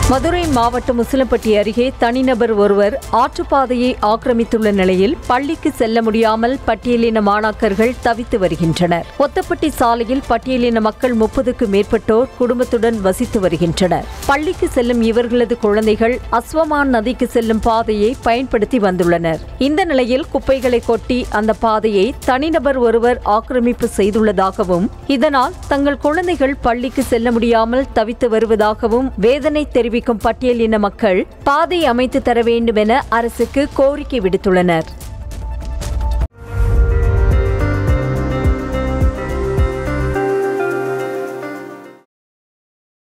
மதுரை மாவட்டம் உசிலம்பட்டி அருகே தனிநபர் ஒருவர் ஆற்றுப்பாதையை ஆக்கிரமித்துள்ள நிலையில் பள்ளிக்கு செல்ல முடியாமல் பட்டியலின மாணாக்கர்கள் தவித்து வருகின்றனர் ஒத்தப்பட்டி சாலையில் பட்டியலின மக்கள் முப்பதுக்கு மேற்பட்டோர் குடும்பத்துடன் வசித்து வருகின்றனர் பள்ளிக்கு செல்லும் இவர்களது குழந்தைகள் அஸ்வமான் நதிக்கு செல்லும் பாதையை பயன்படுத்தி வந்துள்ளனர் இந்த நிலையில் குப்பைகளை கொட்டி அந்த பாதையை தனிநபர் ஒருவர் ஆக்கிரமிப்பு செய்துள்ளதாகவும் இதனால் தங்கள் குழந்தைகள் பள்ளிக்கு செல்ல முடியாமல் தவித்து வருவதாகவும் வேதனை தெரிவிக்கும் பட்டியலின மக்கள் பாதை அமைத்து தர வேண்டும் என அரசுக்கு கோரிக்கை விடுத்துள்ளனர்